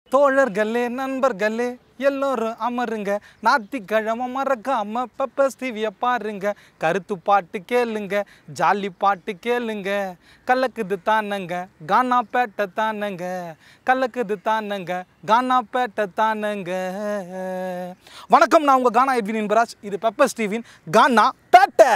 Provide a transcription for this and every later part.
தோழர்களே நண்பர்களே எல்லோரும் அமருங்க ஞாத்திக்கிழமை மறக்காம பெப்பர்ஸ் டிவியை பாருங்க கருத்து பாட்டு கேளுங்க ஜாலி பாட்டு கேளுங்க கலக்குது தானங்க கானா பேட்டை தானங்க கலக்குது தானங்க கானா பேட்டை தானங்க வணக்கம் நான் உங்கள் கானா எட்வின் இன்பராஜ் இது பெப்பர்ஸ் டிவியின் கானா பேட்டை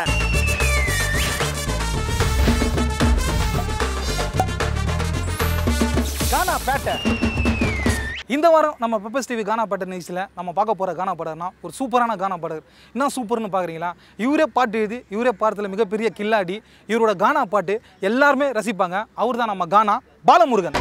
கானா பேட்டை இந்த வாரம் நம்ம பெப்பர்ஸ் டிவி கானா பாட்டு நிகழ்ச்சியில் நம்ம பார்க்க போகிற கானா பாடர்னா ஒரு சூப்பரான கானா பாடகர் என்ன சூப்பர்னு பார்க்குறீங்களா இவரே பாட்டு எழுதி இவரே பாடத்தில் மிகப்பெரிய கில்லாடி இவரோட கானா பாட்டு எல்லாருமே ரசிப்பாங்க அவர் தான் நம்ம கானா பாலமுருகன்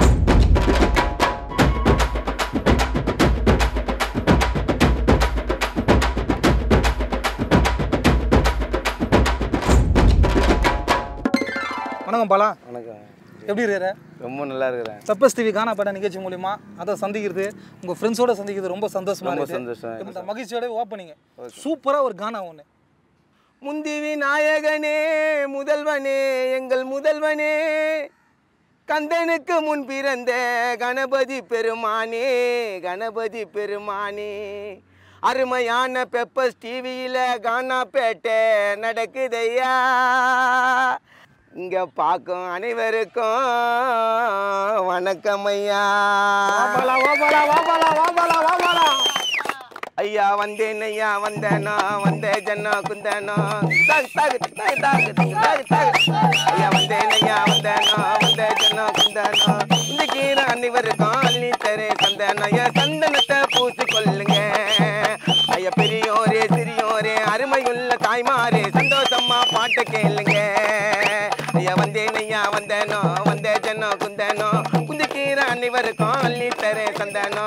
வணக்கம் பாலா வணக்கம் எப்படி இருக்கிற ரொம்ப நல்லா இருக்கிறேன் பெப்பர்ஸ் டிவி கானா பாட்ட நிகழ்ச்சி மூலிமா அதை சந்திக்கிறது உங்கள் ஃப்ரெண்ட்ஸோட சந்திக்கிறது ரொம்ப சந்தோஷமா ரொம்ப இருக்கு சந்தோஷம் இந்த மகிழ்ச்சியோட ஓப்பனிங்க சூப்பராக ஒரு கானா ஒன்று முந்தி விநாயகனே முதல்வனே எங்கள் முதல்வனே கந்தனுக்கு முன் பிறந்த கணபதி பெருமானே கணபதி பெருமானே அருமையான பெப்பர்ஸ் டிவியில் கானாப்பேட்டை நடக்குதையா இங்க பார்க்கும் அனைவருக்கும் வணக்கம் ஐயா வாபாலா வாபாலா வாபாலா வாபாலா வாபாலா ஐயா வந்தேன் ஐயா வந்தேனா வந்தே ஜன்னா குந்தேனா தக் தக் தக் தக் தக் தக் ஐயா வந்தேன் ஐயா வந்தேனா வந்தே ஜன்னா குந்தேனா இந்த கீரை அனைவருக்கும் அள்ளி தரே சந்தேனா ஐயா சந்தனத்தை பூசி கொள்ளுங்க ஐயா பெரியோரே சிறியோரே அருமையுள்ள தாய்மாரே சந்தோஷமா பாட்டு கேளுங்க ஐயா வந்தேன் ஐயா வந்தேனோ வந்தே ஜன்னா குந்தேனோ குந்தி கீரை அனைவருக்கும் அள்ளி தரே சந்தேனா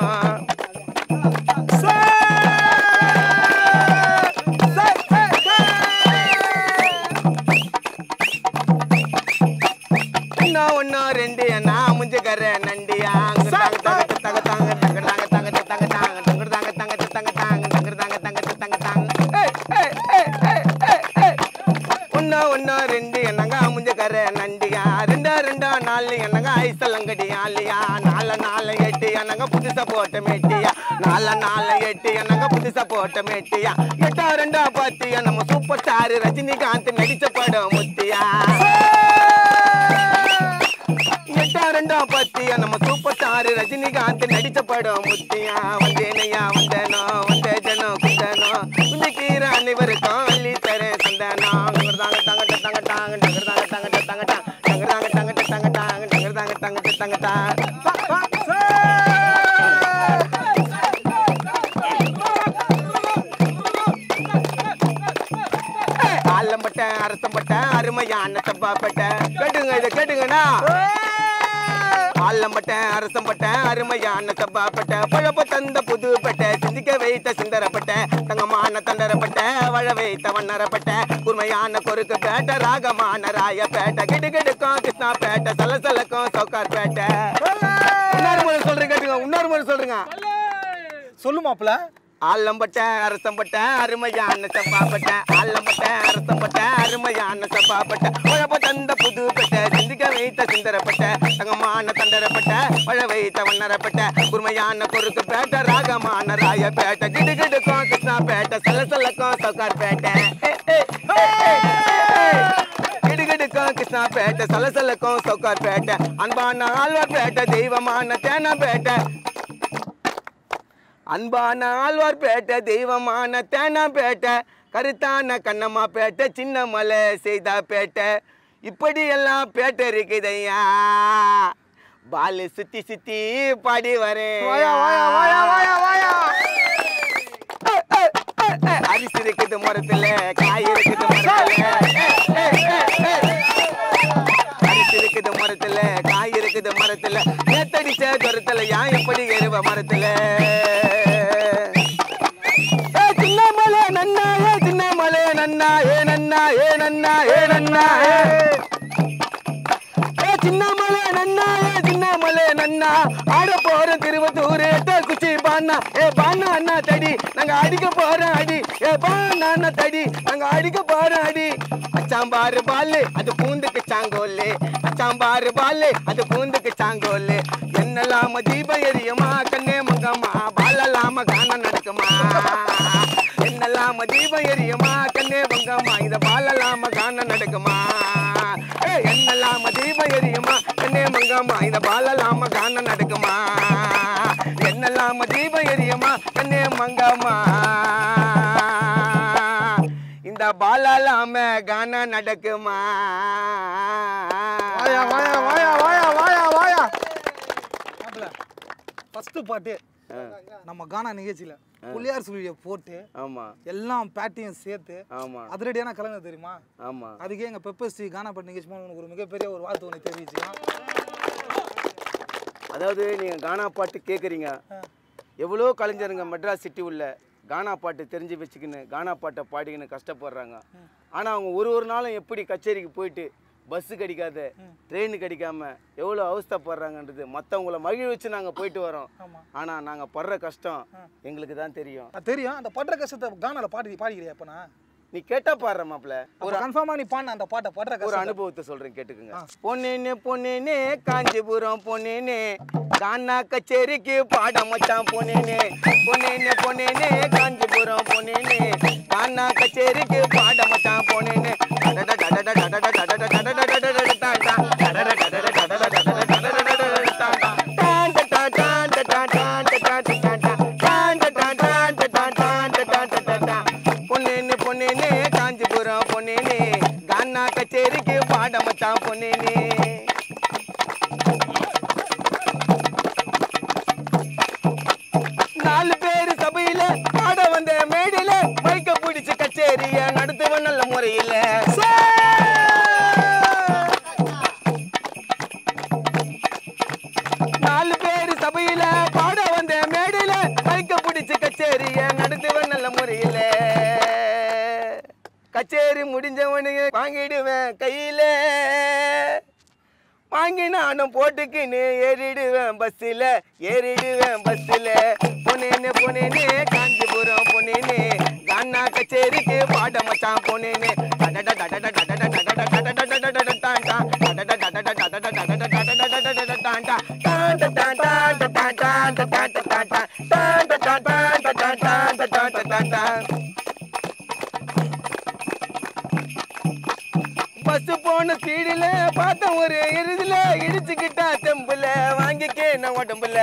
ஒன்னா ஒன்னா ரெண்டு அண்ணா முஞ்சக்கர நண்டியா தாங்க தாங்க தாங்க தாங்க தாங்க தாங்க தாங்க தாங்க தாங்க தாங்க தாங்க தாங்க தாங்க தாங்க தாங்க தாங்க தாங்க தாங்க ஒன்னா ஒன்னா ரெண்டு என்னங்க முஞ்சக்கர நண்டியா ரெண்டா ரெண்டா நாலு என்னங்க ஐசலங்கடி ஆலியா நால நாலு எட்டு என்னங்க புதுசா போட்ட மேட்டியா நால நாலு எட்டு என்னங்க புதுசா போட்ட மேட்டியா எட்டா ரெண்டா பாத்தியா நம்ம சூப்பர் ஸ்டார் ரஜினிகாந்த் நடிச்ச படம் முத்தியா எட்டா ரெண்டா பத்தியா நம்ம சூப்பர் ஸ்டார் ரஜினிகாந்த் நடிச்ச படம் முத்தியா வந்தேனையா வந்தேனோ வந்தே ஜனோ குந்தனோ இந்த கீரை அனைவருக்கும் அள்ளி தரேன் சந்தானோ தாங்க தாங்க தாங்க தாங்க தாங்க தாங்க தாங்க தாங்க தாங்க தாங்க தாங்க தாங்க தாங்க தாங்க தாங்க தாங்க தாங்க ஆலம்பட்ட அரசம்பட்ட அருமையான சப்பாப்பட்ட கேட்டுங்க இதை கேட்டுங்கண்ணா ஆலம்பட்ட அரசம்பட்ட அருமையான சப்பாப்பட்ட பழப்ப தந்த புதுப்பட்ட சிந்திக்க வைத்த சிந்தரப்பட்ட தங்கமான தண்டரப்பட்ட வழ வைத்த வண்ணரப்பட்ட உண்மையான கொருக்கு பேட்ட ராகமான ராயப்பேட்டை கிடு கிடுக்கும் கிருஷ்ணா பேட்டை சலசலக்கும் சவுக்கார் பேட்டை இன்னொரு முறை சொல்றேன் கேட்டுங்க இன்னொரு முறை சொல்றேங்க சொல்லுமாப்ல ஆலம்பட்ட அரசம்பட்ட அருமையான சப்பாப்பட்ட ஆலம்பட்ட அரசம்பட்ட அருமையான சப்பாப்பட்ட உழப்ப தந்த புது பெட்ட சிந்திக்க வைத்த சிந்தரப்பட்ட தங்கமான தண்டரப்பட்ட பழ வைத்த வண்ணரப்பட்ட உண்மையான பொறுக்கு பேட்ட ராகமான ராய பேட்ட கிடு கிடுக்கும் கிருஷ்ணா பேட்ட சல சலக்கும் சவுக்கார் பேட்டை கிடுகிடுக்கும் கிருஷ்ணா பேட்டை சலசலக்கும் சவுக்கார் பேட்டை அன்பான ஆழ்வார் பேட்டை தெய்வமான தேனா பேட்டை அன்பான ஆழ்வார் பேட்டை தெய்வமான தேனா பேட்டை கருத்தான கண்ணம்மா பேட்டை சின்ன மலை செய்தா பேட்டை இப்படி எல்லாம் பேட்டை இருக்குதையா பாலு சுத்தி சுத்தி பாடி வரேன் அரிசி இருக்குது மரத்துல காய் இருக்குது மரத்துல அரிசி இருக்குது மரத்துல காய் இருக்குது மரத்துல நேத்தடிச்ச துரத்துல ஏன் எப்படி எருவ மரத்துல ஏ சின்ன மலை நன்னா ஏ சின்ன மலை நன்னா ஏ நன்னா ஏ நன்னா ஏ நன்னா ஏ ஏ சின்ன மலை நன்னா ஏ சின்ன மலை நன்னா ஆட போற திருவத்தூர் எட்ட குச்சி பாண்ணா ஏ பாண்ணா அண்ணா தடி நாங்க அடிக்க போறோம் அடி ஏ பாண்ணா அண்ணா தடி நாங்க அடிக்க போறோம் அடி அச்சாம்பாரு பாலு அது பூந்துக்கு சாங்கோல்லு அச்சாம்பாரு பாலு அது பூந்துக்கு சாங்கோல்லு என்னெல்லாம் தீபம் எரியுமா கண்ணே தீபம் எரியுமா கண்ணே வங்கம்மா இத பாலலாம காண நடக்குமா ஏ, என்னலாம தீபம் எரியுமா கண்ணே மங்கம்மா இத பாலலாம காண நடக்குமா என்னலாம தீபம் எரியுமா கண்ணே மங்கம்மா இந்த பாலலாம காண நடக்குமா வாயா வாயா வாயா வாயா வாயா வாயா மாப்பிள ஃபர்ஸ்ட் பாட்டு ஆ, நம்ம கானா நிகழ்ச்சியில புள்ளியார் சுழியை போட்டு ஆமா எல்லாம் பேட்டையும் சேர்த்து ஆமா அதிரடியான கலங்க தெரியுமா ஆமா அதுக்கே எங்க பெப்பர் ஸ்ரீ கானா பாட்டு நிகழ்ச்சி மூலம் உனக்கு ஒரு மிகப்பெரிய ஒரு வாழ்த்து ஒன்று தெரிவிச்சுக்கலாம் அதாவது நீங்க கானா பாட்டு கேக்குறீங்க எவ்வளோ கலைஞருங்க மெட்ராஸ் சிட்டி உள்ள கானா பாட்டு தெரிஞ்சு வச்சுக்கின்னு கானா பாட்டை பாடிக்கின்னு கஷ்டப்படுறாங்க ஆனால் அவங்க ஒரு ஒரு நாளும் எப்படி கச்சேரிக்கு போயிட்டு பஸ்ஸு கிடைக்காத ட்ரெயின் கிடைக்காம எவ்வளோ அவஸ்தைப்படுறாங்கன்றது மற்றவங்கள மகிழ்விச்சு நாங்கள் போயிட்டு வரோம் ஆமா ஆனால் நாங்கள் படுற கஷ்டம் எங்களுக்கு தான் தெரியும் அது தெரியும் அந்த படுற கஷ்டத்தை கானால பாடி பாடிக்கிறியா அப்ப நான் நீ கேட்டா பாடுற மாப்பிள்ள ஒரு கன்ஃபார்மா நீ பாடின அந்த பாட்டை படுற ஒரு கஷ்டம் அனுபவத்தை சொல்றேன் கேட்டுக்குங்க பொன்னேனே பொன்னேனே காஞ்சிபுரம் பொன்னேனே கானா கச்சேரிக்கு பாட மச்சான் பொன்னேனே பொன்னேனே பொன்னேனே காஞ்சிபுரம் பொன்னேனே கானா கச்சேரிக்கு பாட மச்சான் பொன்னேனே பொன்னேனே பொன்னேனே காஞ்சிபுரம் பொன்னேனே கானா கச்சேரிக்கு பாட மச்சான் பொன்னேனே நாலு பேரு சபையில பாட வந்த மேடையில மைக்க பிடிச்சு கச்சேரிய நடத்துவன் நல்ல முறையில நாலு பேரு சபையில பாட வந்த மேடையில மைக்க பிடிச்சு கச்சேரிய நடத்துவன் நல்ல முறையில கச்சேரி முடிஞ்சவனுக்கு வாங்கிடுவேன் கையில வாங்கி நானும் போட்டுக்கின்னு ஏறிடுவேன் பஸ்ஸில் ஏறிடுவேன் பஸ்ஸில் பொன்னேன்னு பொன்னேன்னு காஞ்சிபுரம் பொன்னேன்னு கானா கச்சேரிக்கு பாட மச்சான் பொன்னேன்னு பஸ் போன ஸ்பீடுல பார்த்த ஒரு எருதுல இடிச்சுக்கிட்டா தெம்புல வாங்கிக்கே நான் உடம்புல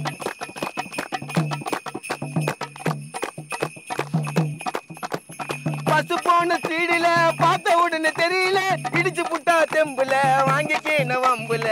பஸ் போன ஸ்பீடுல பார்த்த உடனே தெரியல இடிச்சு புட்டா தெம்புல வாங்கிக்கே நான் வம்புல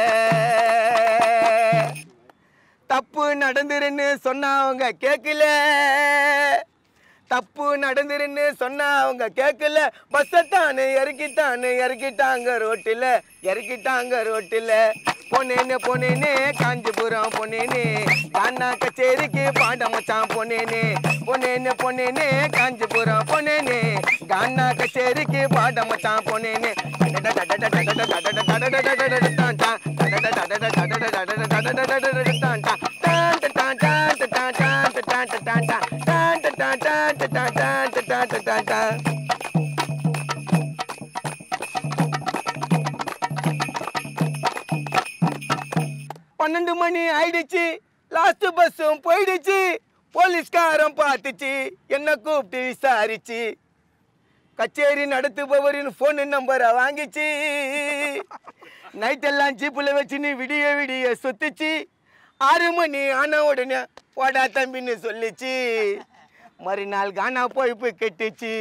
தப்பு நடந்துருன்னு சொன்னா அவங்க கேட்கல தப்பு நடந்துருன்னு சொன்னா அவங்க கேட்கல பஸ்ஸை தானே இறக்கித்தானே இறக்கிட்டாங்க ரோட்டில் இறக்கிட்டாங்க ரோட்டில் பொன்னேனே பொன்னேனே காஞ்சிபுரம் பொன்னேனே கானா கச்சேரிக்கு பாட மச்சான் பொன்னேனே பொன்னேனே பொன்னேனே காஞ்சிபுரம் பொன்னேனே கானா கச்சேரிக்கு பாட மச்சான் பொன்னேனே பன்னெண்டு மணி ஆயிடுச்சு லாஸ்ட் பஸ்ஸும் போயிடுச்சு போலீஸ்காரன் பார்த்துச்சு என்ன கூப்பிட்டு விசாரிச்சு கச்சேரி நடத்துபவரின் ஃபோன் நம்பரை வாங்கிச்சு நைட்டெல்லாம் ஜீப்பில் வச்சுன்னு விடிய விடிய சுத்துச்சு ஆறு மணி ஆன உடனே போடா தம்பின்னு சொல்லிச்சு மறுநாள் கானா பொழப்பு கெட்டுச்சு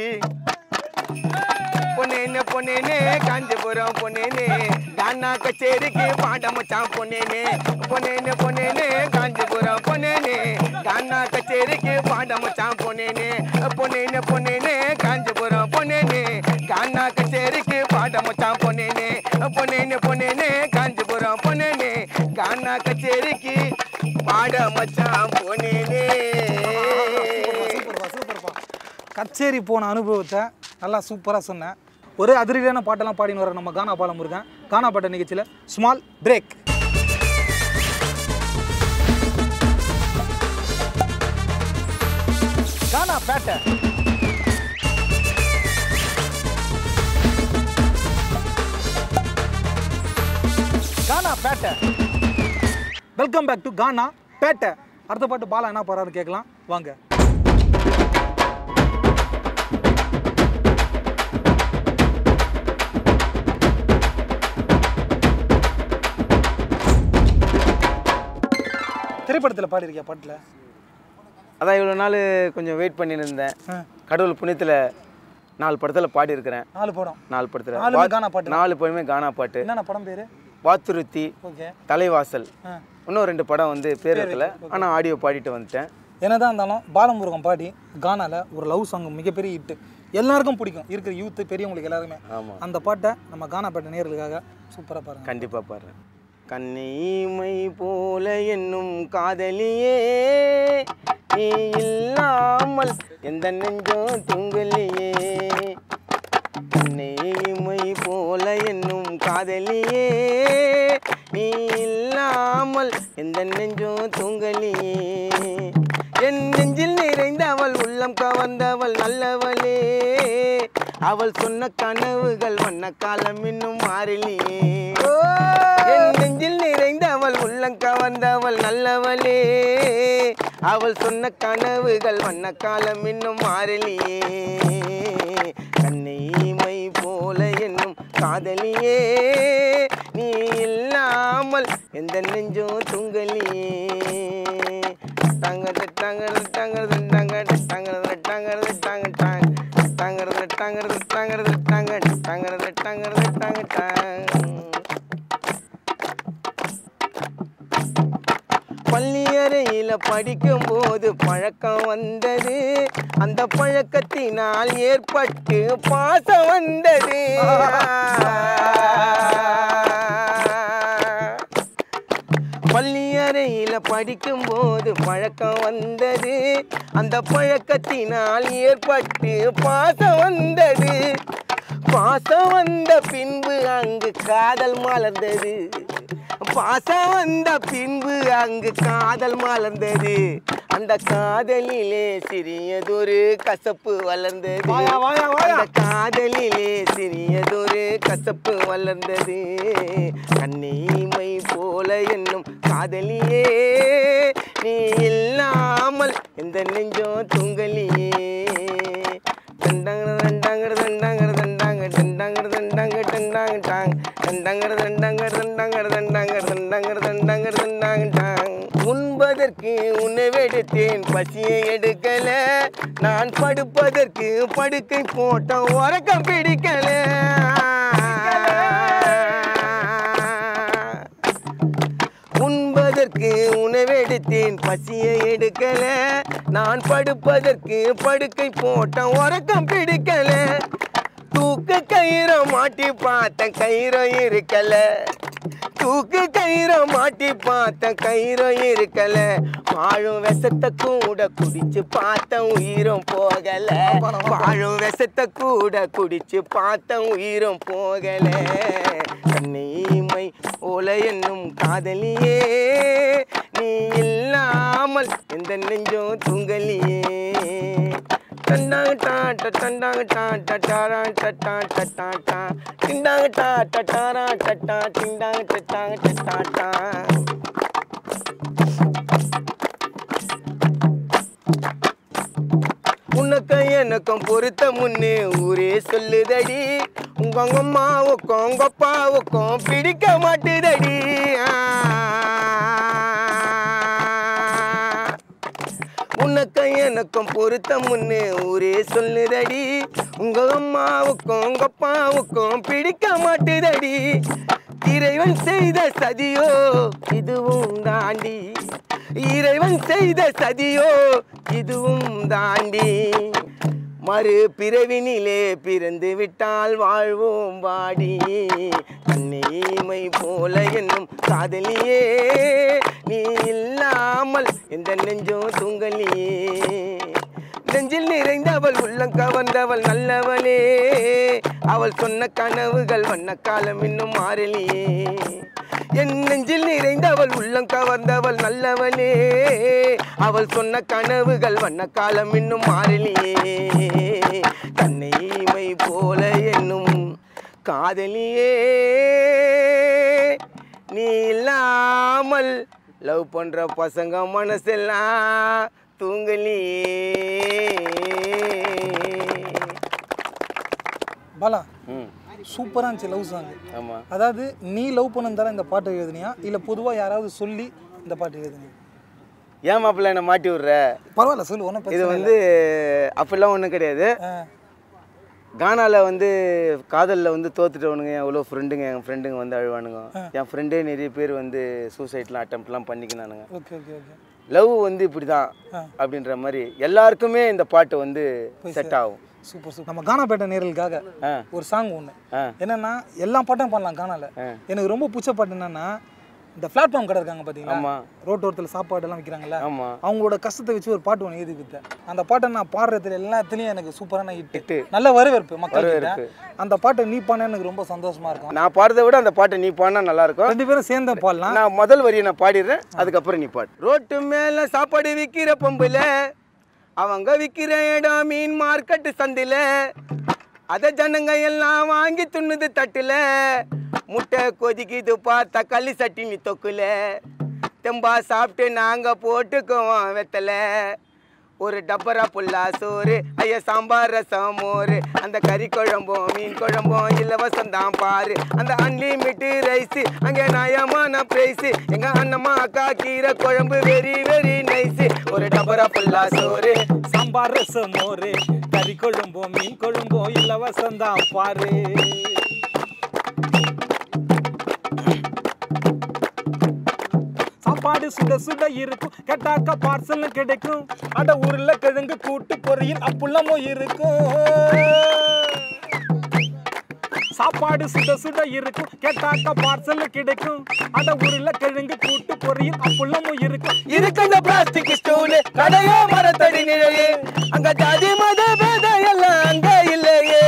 பொன்னேனே பொன்னேனே காஞ்சிபுரம் பொன்னேனே கானா கச்சேரிக்கு பாட மச்சான் பொன்னேனே பொன்னேனே பொன்னேனே காஞ்சிபுரம் பொன்னேனே கானா கச்சேரிக்கு பாட மச்சான் பொன்னேனே பொன்னேனே பொன்னேனே காஞ்சிபுரம் பொன்னேனே கானா கச்சேரிக்கு பாட மச்சான் பொன்னேனே பொன்னேனே பொன்னேனே காஞ்சிபுரம் பொன்னேனே கானா கச்சேரிக்கு பாட மச்சான் பொன்னேனே சூப்பர்ப்பா சூப்பர்ப்பா கச்சேரி போன அனுபவத்தை நல்லா சூப்பராக சொன்னேன் ஒரு அதிரடியான பாட்டெல்லாம் பாடின்னு வர நம்ம கானா பாலம் முருகன் கானா பாட்ட நிகழ்ச்சியில் small break Gaana Pettai Gaana Pettai welcome back to Gaana Pettai அடுத்த பாட்டு பாலா என்ன பாடுறாரு கேட்கலாம் வாங்க திரைப்படத்தில் பாடியிருக்கியா பாட்டில் அதான் இவ்வளோ நாள் கொஞ்சம் வெயிட் பண்ணின்னு இருந்தேன் ஆ. கடவுள் புண்ணியத்தில் நாலு படத்தில் பாடியிருக்கிறேன் நாலு படம் நாலு படத்தில் நாலுமே கானா பாட்டு நாலு படமே கானா பாட்டு என்னென்ன படம் பேர் வாத்துருத்தி ஓகே தலைவாசல் ஆ இன்னும் ரெண்டு படம் வந்து பேர் இருக்கல ஆனால் ஆடியோ பாடிட்டு வந்துட்டேன் என்னதான் இருந்தாலும் பாலமுருகன் பாடி கானால ஒரு லவ் சாங் மிகப்பெரிய ஹிட் எல்லாருக்கும் பிடிக்கும் இருக்கிற யூத்து பெரியவங்களுக்கு எல்லாருமே ஆமாம் அந்த பாட்டை நம்ம கானா பாட்டு நேர்களுக்காக சூப்பராக பாருங்க கண்டிப்பாக பாடுறேன் கண்ணீமை போல என்னும் காதலியே நீ இல்லாமல் எந்த நெஞ்சம் தூங்கலியே கண்ணீமை போல என்னும் காதலியே நீ இல்லாமல் எந்த நெஞ்சம் தூங்கலியே என் நெஞ்சில் நிறைந்த அவள் உள்ளம் கவர்ந்தவள் நல்லவளே அவள் சொன்ன கனவுகள் வண்ண காலம் இன்னும் மாறலியே என் நெஞ்சில் நிறைந்த அவள் உள்ளம் கவர்ந்தவள் நல்லவளே அவள் சொன்ன கனவுகள் வண்ண காலம் இன்னும் மாறலியே கண்ணீமை போல என்னும் காதலியே நீ இல்லாமல் எந்த நெஞ்சும் துங்கலியே தங்கட தங்கட தங்கட தங்கட தங்கட தங்கட தங்க டாங் தங்கட தங்கட தங்கட தங்கட தங்கட தங்கட தங்க டாங் பள்ளி அறையில படிக்கும் போது பழக்கம் வந்தது அந்த பழக்கத்தினால் ஏற்பட்டு பாசம் வந்தது பள்ளி அறையில படிக்கும் போது பழக்கம் வந்தது அந்த பழக்கத்தினால் ஏற்பட்டு பாசம் வந்தது பாசம் வந்த பின்பு அங்கு காதல் மலர்ந்தது பாசம் வந்த பின்பு அங்கு காதல் மலர்ந்தது அந்த காதலிலே சிறியதொரு கசப்பு வளர்ந்தது வாயா, வாயா, வாயா. அந்த காதலிலே சிறியதொரு கசப்பு வளர்ந்தது கண்ணீமை போல என்னும் காதலியே நீ இல்லாமல் எந்த நெஞ்சம் துங்கலியே தண்டங்கட தண்டங்கட தண்டங்கட தண்டாங்க தண்டங்கட தண்டங்க தண்டாங்க டாங் தண்டங்கட தண்டங்கட தண்டங்கட தண்டாங்க தண்டங்கட தண்டங்கட தண்டாங்க டாங் உண்பதற்கு உணவெடுத்தேன் பசியை எடுக்கல நான் படுப்பதற்கு படுக்கை போட்ட உறக்கம் பிடிக்கல உண்பதற்கு உணவெடுத்தேன் பசியை எடுக்கல நான் படுப்பதற்கு படுக்கை போட்ட உறக்கம் பிடிக்கல தூக்கு கயிறை மாட்டி பார்த்தேன் கயிறம் இருக்கல தூக்கு கயிறை மாட்டி பார்த்தேன் கயிறம் இருக்கல வாழும் விஷத்தை கூட குடிச்சு பார்த்தேன் உயிரும் போகல வாழும் விஷத்தை கூட குடிச்சு பார்த்தேன் உயிரும் போகல கண்ணீமை ஓல என்னும் காதலியே நீ இல்லாமல் எந்த நெஞ்சம் தூங்கலியே டண்டாங்க டா ட டண்டாங்க டா ட டாரா ட டா ட டா டா டிண்டாங்க டா ட டாரா ட டா டிண்டாங்க ட டாங்க ட டா டா உனக்கு எனக்கும் பொருத்த முன்னே ஊரே சொல்லுதடி உங்க அம்மாவுக்கும் உங்க அப்பாவுக்கும் பிடிக்க மாட்டுதடி உனக்கு எனக்கும் பொருத்த முன்னே ஊரே சொல்லுதடி உங்க அம்மாவுக்கும் உங்க அப்பாவுக்கும் பிடிக்க மாட்டுதடி இறைவன் செய்த சதியோ இதுவும் தாண்டி இறைவன் செய்த சதியோ இதுவும் தாண்டி மறு பிறவினிலே பிறந்து விட்டால் வாழ்வோம் வாடி கண்ணீமை போல என்னும் காதலியே நீ இல்லாமல் எந்த நெஞ்சும் தூங்கலியே நெஞ்சில் நிறைந்தவள் உள்ளம் கவர்ந்தவள் நல்லவளே அவள் சொன்ன கனவுகள் வண்ண காலம் இன்னும் மாறலியே என் நெஞ்சில் நிறைந்தவள் உள்ளம் கவர்ந்தவள் நல்லவளே அவள் சொன்ன கனவுகள் வண்ண காலம் இன்னும் மாறலியே கண்ணைமை போல என்னும் காதலியே நீ இல்லாமல் லவ் பண்ற பசங்க மனசெல்லாம் தூங்கலியே பாலா ம் சூப்பராக இருந்துச்சு லவ் சாங் ஆமாம் அதாவது நீ லவ் பண்ணதால இந்த பாட்டு எழுதுனியா இல்லை பொதுவாக யாராவது சொல்லி இந்த பாட்டு எழுதுனியா ஏன் மாப்பிள்ள என்ன மாட்டி விடுற பரவாயில்ல சொல்லு ஒன்றும் இது பிரச்சனை வந்து அப்படிலாம் ஒன்றும் கிடையாது ஆ, கானாவில் வந்து காதலில் வந்து தோத்துட்டவனுங்க எவ்வளோ ஃப்ரெண்டுங்க என் ஃப்ரெண்டுங்க வந்து அழுவானுங்க என் ஃப்ரெண்டே நிறைய பேர் வந்து சூசைட்லாம் அட்டம்ப்ட்லாம் பண்ணிக்கினானுங்க ஓகே ஓகே ஓகே லவ் வந்து இப்படி தான் அப்படின்ற மாதிரி எல்லாருக்குமே இந்த பாட்டு வந்து செட் ஆகும் சூப்பர் சூப்பர் நம்ம கானாப்பேட்டை நேரலுக்காக ஆ. ஒரு சாங் ஒன்று ஆ. என்னன்னா எல்லா பாட்டும் பண்ணலாம் கானால எனக்கு ரொம்ப பிடிச்ச பாட்டு என்னன்னா இந்த பிளாட்ஃபார்ம் கடை இருக்காங்க பார்த்தீங்களா ஆமா ரோட்டோரத்தில் சாப்பாடு எல்லாம் விற்கிறாங்கல்ல ஆமாம் அவங்களோட கஷ்டத்தை வச்சு ஒரு பாட்டு ஒன்று எழுதி கொடுத்தேன் அந்த பாட்டை நான் பாடுறதுல எல்லாத்துலேயும் எனக்கு சூப்பரான ஹிட் Hit. நல்ல வரவேற்பு மக்கள் வரவேற்பு. அந்த பாட்டை நீ பண்ண எனக்கு ரொம்ப சந்தோஷமா இருக்கும் நான் பாடுறதை விட அந்த பாட்டை நீ பாடினா நல்லா இருக்கும் ரெண்டு பேரும் சேர்ந்து பாடலாம் நான் முதல் வரியை நான் பாடிடுறேன் அதுக்கப்புறம் நீ பாடு ரோட்டு மேல சாப்பாடு விற்கிற பொம்புல அவங்க விற்கிற இடம் மீன் மார்க்கெட்டு சந்தில அத ஜனங்க எல்லாம் வாங்கி துண்ணுது தட்டுல முட்டை கொதிக்குது பார்த்தா களி சட்டினி தொக்குல தெம்பா சாப்பிட்டு நாங்க போட்டுக்குவோம் வெத்தல ஒரு டப்பரா புல்லா சோறு ஐயா சாம்பார் ரசம் மோறு அந்த கறி குழம்பும் மீன் குழம்பும் இலவசம் தான் பாரு அந்த அன்லிமிட் ரைஸ் அங்க நயமான பிரைஸ் எங்க அண்ணம்மா அக்கா கீரை குழம்பு வெரி வெரி நைஸ் ஒரு டப்பரா புல்லா சோறு சாம்பார் ரசம் மோரு கறி கொழும்போ மீன் கொழும்போ இலவசம் தான் பாரு சாப்பாடு சுட சுட இருக்கும் கேட்டாக்கா பார்சல் கிடைக்கும் அட ஊர்ல கிழங்கு கூட்டு பொரியல் அப்புள்ளமும் இருக்கும் சாப்பாடு சுட சுட இருக்கும் கேட்டாக்கா பார்சல் கிடைக்கும் அட ஊர்ல கிழங்கு கூட்டு பொரியல் அப்புள்ளமும் இருக்கும் இருக்கு இந்த பிளாஸ்டிக் ஸ்டூல் கடையோ மரத்தடி நிழலு அங்க ஜாதி மத பேதம் எல்லாம் அங்க இல்லையே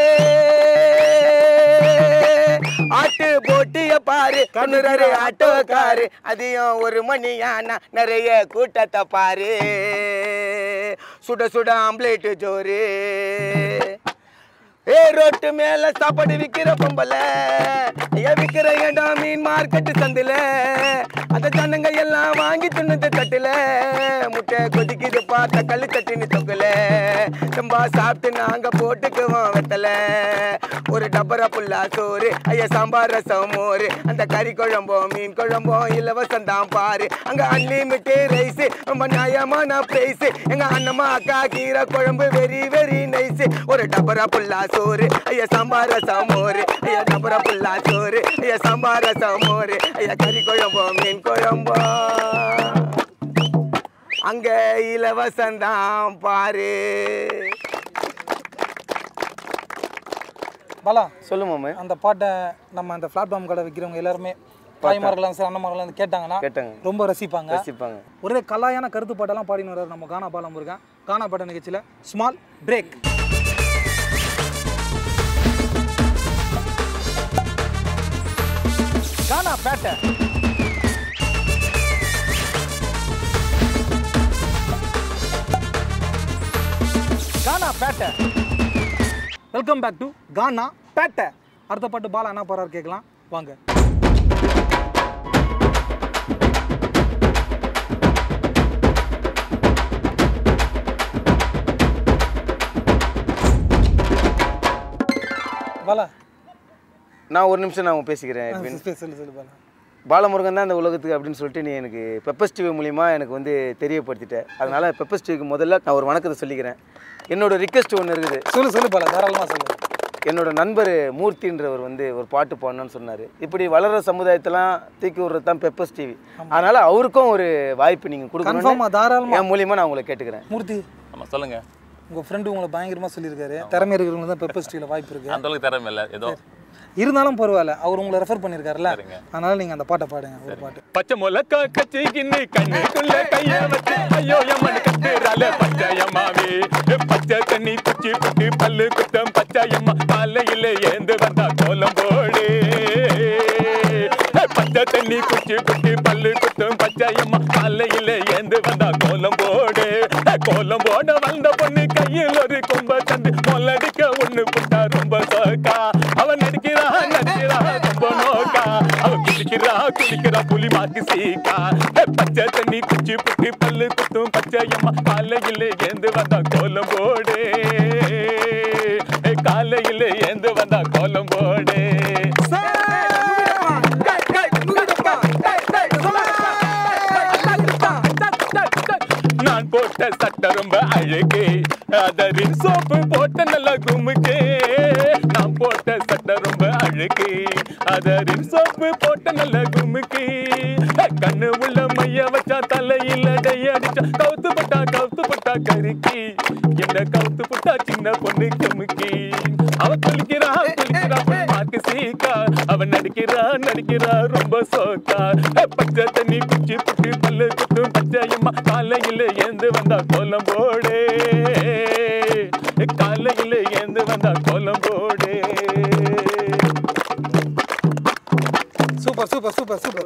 ஆட்டு போட்டிய பாரு கண்ணுறாரு ஆட்டோக்காரு அதையும் ஒரு மணி ஆனா நிறைய கூட்டத்தை பாரு சுட சுட ஆம்லேட்டு ஜோறு ஏ ரோட்டு மேல சாப்பாடு விக்கிற பொம்பல ஐயா விக்கிற இடம் மீன் மார்க்கெட்டு சந்தில அத ஜனங்க எல்லாம் வாங்கி தின்னுது தட்டுல முட்டை கொதிக்குது பார்த்த கல்லு தட்டினு தொக்கல செம்பா சாப்பிட்டு நாங்க போட்டுக்குவோம் வெத்தல ஒரு டப்பரா புல்லா சோறு ஐயா சாம்பார் ரசம் மோறு அந்த கறி குழம்பும் மீன் குழம்பும் இலவசம் தான் பாரு அங்க அன்லிமிட்டட் ரைஸ் ரொம்ப நியாயமான பிரைஸ் எங்க அண்ணம்மா அக்கா கீரை குழம்பு வெரி வெரி நைஸ் ஒரு டபரா புல்லா சோறு ஐயா சாம்பார் ரசம் மோறு ஐயா டபரா புல்லா சோறு ஐயா சாம்பார் ரசம் மோறு ஐயா கறி குழம்போ மீன் குழம்போ அங்க இலவசம் தான் பாரு பாலா சொல்லுமாமே அந்த பாட்டை நம்ம அந்த பிளாட்ஃபார்ம் கடை விற்கிறவங்க எல்லாருமே தாய்மார்களாம் சரி அண்ணன்மார்களாம் வந்து கேட்டாங்கன்னா கேட்டாங்க ரொம்ப ரசிப்பாங்க ரசிப்பாங்க ஒரே கலாயான கருத்து பாட்டெல்லாம் பாடின்னு வர்றாரு நம்ம கானா பாலம் இருக்கேன் கானா பாட்ட நிகழ்ச்சியில் small break Gaana Pettai Gaana Pettai welcome back to Gaana Pettai அடுத்த பாட்டு பாலா என்ன போறாரு கேட்கலாம் வாங்க பாலா நான் ஒரு நிமிஷம் நான் பேசிக்கிறேன் எட்வின். சொல்லு சொல்லு சொல்லு பாலா பாலமுருகன் தான் இந்த உலகத்துக்கு அப்படின்னு சொல்லிட்டு நீ எனக்கு பெப்பர்ஸ் டிவி மூலிமா எனக்கு வந்து தெரியப்படுத்திட்ட அதனால பெப்பர்ஸ் டிவிக்கு முதல்ல நான் ஒரு வணக்கத்தை சொல்லிக்கிறேன் என்னோட ரிக்வெஸ்ட் ஒன்று இருக்குது சொல்லு சொல்லு பாலா தாராளமாக சொல்லு என்னோட நண்பர் மூர்த்தின்றவர் வந்து ஒரு பாட்டு பாடணும்னு சொன்னார் இப்படி வளர்ற சமுதாயத்தெல்லாம் தூக்கி விடுறது தான் பெப்பர்ஸ் டிவி அதனால அவருக்கும் ஒரு வாய்ப்பு நீங்கள் கொடுக்கணும் கன்ஃபார்மா தாராளமா என் மூலியமா நான் உங்களை கேட்டுக்கிறேன் மூர்த்தி ஆமாம் சொல்லுங்க உங்க ஃப்ரெண்டு உங்களை பயங்கரமா சொல்லியிருக்காரு திறமை இருக்கிறவங்க தான் பெப்பர் ஸ்டீல வாய்ப்பு இருக்கு அந்த அளவுக்கு திறமை இல்லை ஏதோ இருந்தாலும் பரவாயில்ல அவர் உங்களை ரெஃபர் பண்ணியிருக்காருல்ல சரிங்க. அதனால நீங்க அந்த பாட்டை பாடுங்க ஒரு பாட்டு பச்சை முளக்கா கச்சிக்கின்னு கண்ணுக்குள்ள கைய வச்சு ஐயோ எம்மன் கத்துறால பச்சையம்மாவே பச்சை தண்ணி குச்சி புட்டு பல்லு குத்தம் பச்சையம்மா காலையில ஏந்து வந்தா கோலம் போடு பச்சை தண்ணி குச்சி புட்டு பல்லு குத்தம் பச்சையம்மா காலையில ஏந்து வந்தா கோலம் போடு கோலம் போட வந்த பொண்ணு கையில் ஒரு கொம்ப தந்து மொல்லடிக்க ஒண்ணு புட்டா ரொம்ப சோக்கா அவன் நடிக்கிறா நடிக்கிறா ரொம்ப நோக்கா அவ குடிக்கிறா குடிக்கிறா புலி மாக்கு சீக்கா ஏ, பச்சை தண்ணி குச்சி புட்டி பல்லு குத்தும் பச்சையம்மா காலையில் ஏந்து வந்தா கோலம் போடு ஏ, காலையில் ஏந்து வந்தா கோலம் போடு நான் போட்ட சட்டை ரொம்ப அழகு அதரின் சோப்பு போட்ட நல்ல குமுக்கு நான் போட்ட சட்டை ரொம்ப அழகு அதரின் சோப்பு போட்ட நல்ல குமுக்கு கண்ணு உள்ள மைய வச்சா தலையில டை அடிச்சா கவுத்து பட்டா கவுத்து பட்டா கருக்கி என்ன கவுத்து பட்டா சின்ன பொண்ணு கமுக்கி அவ குளிக்கிறா குளிக்கிறா மார்க்கு சீக்கா அவன் நடிக்கிறா நடிக்கிறா ரொம்ப சோக்கா பச்சை தண்ணி குச்சி புட்டு பல்லு குத்தும் பச்சையம்மா காலையில் ஏந்து வந்தா கோலம் போடு காலையில் ஏந்து வந்தா கோலம் போடு super super super super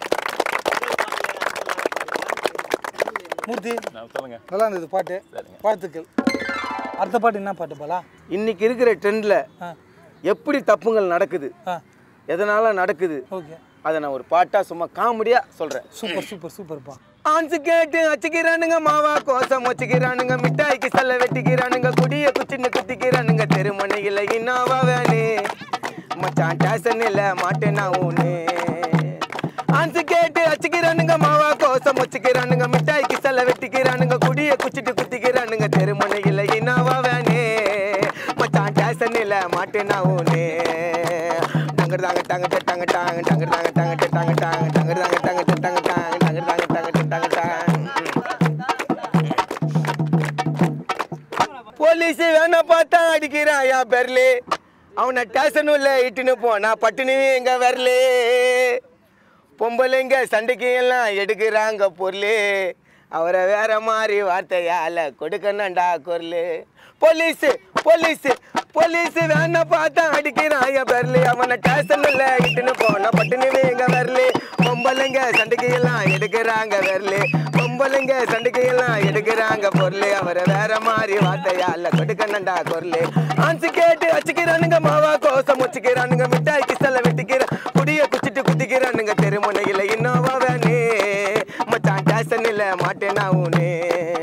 Murthy நான் சொல்லுங்க நல்லா இருந்தது பாட்டு வாழ்த்துக்கள் அடுத்த பாட்டு என்ன பாட்டு பாலா இன்னைக்கு இருக்கிற ட்ரெண்டில் ஆ எப்படி தப்புங்கள் நடக்குது ஆ எதனால நடக்குது ஓகே அதை நான் ஒரு பாட்டாக சும்மா காமெடியாக சொல்கிறேன் சூப்பர் சூப்பர் சூப்பர்ப்பா ஆன்சு கேட்டு அச்சுக்கிறானுங்க மாவா கோசம் வச்சுக்கிறானுங்க மிட்டாய்க்கு சல்ல வெட்டிக்கிறானுங்க குடிய குச்சின்னு குத்திக்கிறானுங்க தெருமனையில் இன்னாவா வேணே மச்சான் டேசன் இல்ல மாட்டேன் நான் ஊனே ஆன்சு கேட்டு அச்சுக்கிறானுங்க மாவா கோசம் வச்சுக்கிறானுங்க மிட்டாய்க்கு சல்ல வெட்டிக்கிறானுங்க குடிய குச்சிட்டு குத்திக்கிறானுங்க தெருமனையில் இன்னாவா வேணே மச்சான் டேசன் இல்ல மாட்டேன் நான் ஊனே டங்கர் தாங்க டாங்க டாங்க டாங்க டங்கர் தாங்க டாங்க டாங்க டாங்க டங்கர் தாங்க டாங்க டாங்க டாங்க டங்கர் தாங்க டாங்க டாங்க டாங்க போலீஸ் வேணா பார்த்தா அடிக்கிறாயா பெர்லி அவனை ஸ்டேஷன் உள்ள இட்டுன்னு போனா பட்டுனு எங்க வரலே பொம்பளைங்க சண்டைக்கு எல்லாம் எடுக்கிறாங்க பொருள் அவரை வேற மாதிரி வார்த்தையால கொடுக்கணும்டா குரல் போலீஸ் போலீஸ் போலீஸ் வேணா பார்த்தா அடிக்கிறான் பெர்லி அவனை ஸ்டேஷன்ல இட்டுன்னு போனா பட்டுனு எங்க வரல பொம்பளைங்க சண்டைக்கு எல்லாம் எடுக்கிறாங்க வரல பொம்பளைங்க சண்டைக்கு எல்லாம் எடுக்கிறாங்க பொருள் அவரை வேற மாதிரி வார்த்தையால கொடுக்கணும்டா குரல் ஆன்சு கேட்டு அச்சுக்கிறானுங்க மாவா கோசம் வச்சுக்கிறானுங்க மிட்டாய் கிசல வெட்டிக்கிறான் குடிய குச்சிட்டு குத்திக்கிறானுங்க தெருமுனையில இன்னோவா வேணே மச்சான் டேஷன் இல்ல மாட்டேனா ஊனே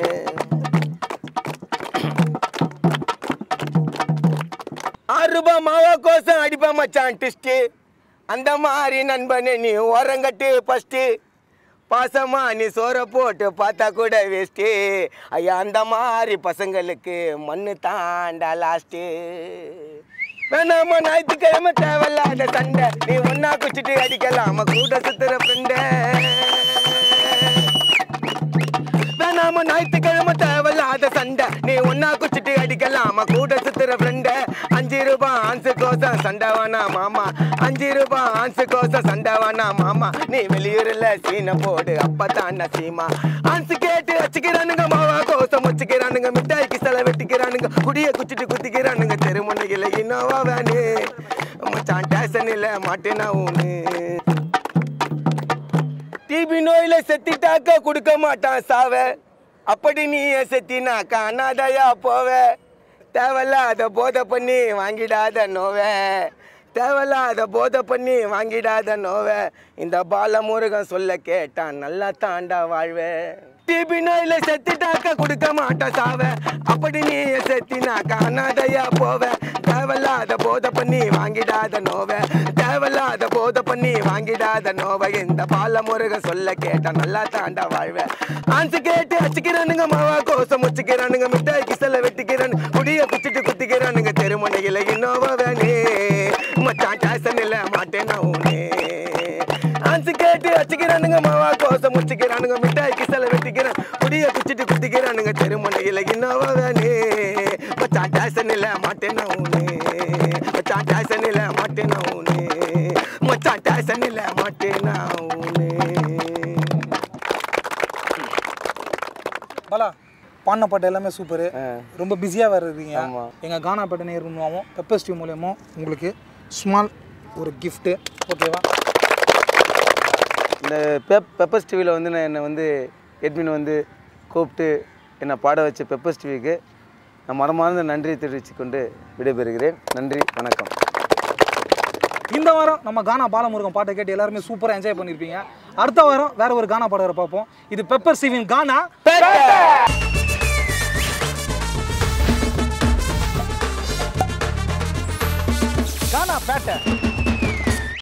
ஆறு ரூபாய் மாவா கோசம் அடிப்பா மச்சான் டிஸ்ட்டு அந்த மாதிரி நண்பனே நீ ஓரங்கட்டு ஃபஸ்ட்டு பாசமா நீ சோற போட்டு பார்த்தா கூட வேஸ்ட்டு ஐயா அந்த மாதிரி பசங்களுக்கு மண்ணு தாண்டா லாஸ்ட்டு வேணாமா ஞாயிற்றுக்கிழமை தேவையில்லாத சண்டை நீ ஒன்னா குச்சிட்டு அடிக்கலாமா கூட சுத்துற ஃப்ரெண்டை வேணாம ஞாயிற்றுக்கிழமை தேவையில்லாத சண்டை நீ ஒன்னா குச்சிட்டு அடிக்கலாமா கூட சுத்துற ஃப்ரெண்ட அஞ்சு ரூபாய் ஆன்சு கோசம் சண்டை வேணா மாமா அஞ்சு ரூபாய் ஆன்சு கோசம் சண்டை வேணா மாமா நீ வெளியூர்ல சீனை போடு அப்பதான் சீமா ஆன்சு கேட்டு வச்சுக்கிறானுங்க மாவா கோசம் வச்சுக்கிறானுங்க மிட்டாய்க்கு சில வெட்டிக்கிறானுங்க குடிய குச்சிட்டு குத்திக்கிறானுங்க தெருமுனையில் இன்னோவா வேணு மச்சான் டேஷன் இல்ல மாட்டேனா ஊனு டிபி நோயில செத்திட்டாக்க கொடுக்க மாட்டான் சாவ அப்படி நீ செத்தினாக்கா அனாதையா போவ தேவையில்லாத போதை பண்ணி வாங்கிடாத நோவ தேவையில்லாத போதை பண்ணி வாங்கிடாத நோவ இந்த பாலமுருகன் சொல்ல கேட்டான் நல்லா தாண்டா வாழ்வே டிபி நோயில செத்துட்டாக்க கொடுக்க மாட்டான் சாவ அப்படி நீ செத்தினாக்கா அனாதையா போவ தேவையில்லாத போதை பண்ணி வாங்கிடாத நோவ தேவையில்லாத போதை பண்ணி வாங்கிடாத நோவ இந்த பாலமுருகன் சொல்ல கேட்டா நல்லா தாண்டா வாழ்வ ஆன்சு கேட்டு அச்சுக்கிறானுங்க மாவா கோசம் முச்சுக்கிறானுங்க மிட்டாய் கிசல வெட்டிக்கிறானு குடிய குச்சிட்டு குத்திக்கிறானுங்க தெருமுனையில இன்னோவா வேணே மச்சான் டேசன் இல்ல மாட்டேன் நான் ஊனே ஆன்சு கேட்டு அச்சுக்கிறானுங்க மாவா கோசம் முச்சுக்கிறானுங்க மிட்டாய் கிசல வெட்டிக்கிறான் குடிய குச்சிட்டு குத்திக்கிறானுங்க தெருமுனையில இன்னோவா வேணே மச்சான் டேசன் இல்ல மாட்டேன் நான் ஊனே மச்சான் டேசன் இல்ல மாட்டேன் நான் ஊனே மச்சான் டேசன் இல்ல மாட்டேன் நான் ஊனே பாலா பாடின பாட்டு எல்லாமே சூப்பரு ரொம்ப பிஸியாக வேறு இருக்கீங்க ஆமா. எங்கள் கானா பாட்டு நேர்முவாவும் பெப்பர் ஸ்டியூ மூலியமோ உங்களுக்கு ஸ்மால் ஒரு கிஃப்ட்டு ஓகேவா இந்த பெப் பெப்பர்ஸ் டிவியில் வந்து நான் என்னை வந்து எட்மின் வந்து கூப்பிட்டு என்னை பாட வச்ச பெப்பர்ஸ் டிவிக்கு நான் மனமார்ந்த நன்றியை தெரிவித்துக் கொண்டு விடைபெறுகிறேன் நன்றி வணக்கம் இந்த வாரம் நம்ம கானா பாலமுருகன் பாட்டை கேட்டு எல்லாருமே சூப்பராக என்ஜாய் பண்ணியிருப்பீங்க அடுத்த வாரம் வேற ஒரு கானா பாடகரை பார்ப்போம் இது பெப்பர் சிவின் கானா கானா பேட்டை